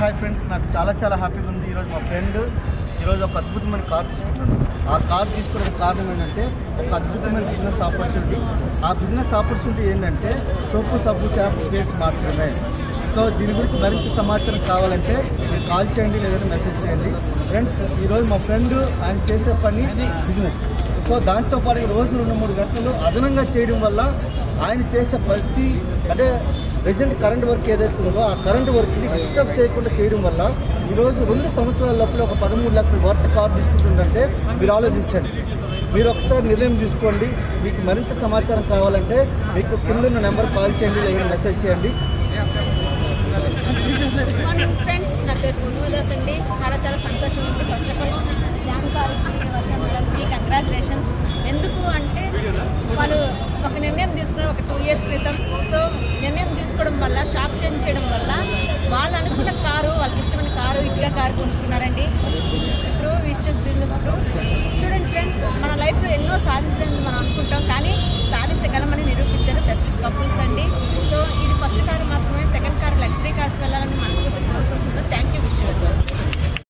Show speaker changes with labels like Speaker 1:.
Speaker 1: hi friends నాకు చాలా చాలా హ్యాపీగా ఉంది ఈరోజు మా ఫ్రెండ్ ఈరోజు ఒక అద్భుతమైన కార్ తీసుకుంటున్నాడు ఆ కార్ తీసుకోవడానికి కారణం ఏంటంటే ఒక అద్భుతమైన బిజినెస్ ఆపర్చునిటీ ఆ బిజినెస్ ఆపర్చునిటీ ఏంటంటే సోపు సబ్బు షాంపూ పేస్ట్ మార్చడమే సో దీని గురించి మరింత సమాచారం కావాలంటే మీరు కాల్ చేయండి లేదంటే మెసేజ్ చేయండి ఫ్రెండ్స్ ఈరోజు మా ఫ్రెండ్ ఆయన చేసే పని బిజినెస్ సో దాంతో పాటు రోజు రెండు మూడు గంటలు అదనంగా చేయడం వల్ల ఆయన చేసే ప్రతి అంటే ప్రజెంట్ కరెంట్ వర్క్ ఏదైతే ఉందో ఆ కరెంట్ వర్క్ని డిస్టర్బ్ చేయకుండా చేయడం వల్ల ఈరోజు రెండు సంవత్సరాల లోపల ఒక పదమూడు లక్షల వర్త్ కార్ తీసుకుంటుందంటే మీరు ఆలోచించండి మీరు ఒకసారి నిర్ణయం తీసుకోండి మీకు మరింత సమాచారం కావాలంటే మీకు కింద ఉన్న నెంబర్ కాల్ చేయండి లేదా మెసేజ్ చేయండి
Speaker 2: గుడ్ మార్నింగ్ ఫ్రెండ్స్ నా పేరు పూర్ణదాస్ అండి చాలా చాలా సంతోషం ఉంది ఫస్ట్ ఆఫ్ ఆల్ శ్యామ్ సార్కి వర్ష మేడంకి కంగ్రాచులేషన్స్ ఎందుకు అంటే వాళ్ళు ఒక నిర్ణయం తీసుకున్నారు ఒక టూ ఇయర్స్ క్రితం సో నిర్ణయం తీసుకోవడం వల్ల షాప్ చేంజ్ చేయడం వల్ల వాళ్ళు అనుకున్న కారు వాళ్ళకి ఇష్టమైన కారు ఇటుగా కారు కొనుక్కున్నారండి త్రూ విజిటర్స్ బిజినెస్ త్రూ చూడండి ఫ్రెండ్స్ మన లైఫ్లో ఎన్నో సాధించడానికి మనం అనుకుంటాం కానీ సాధించగలమని నిరూపించారు బెస్ట్ కపుల్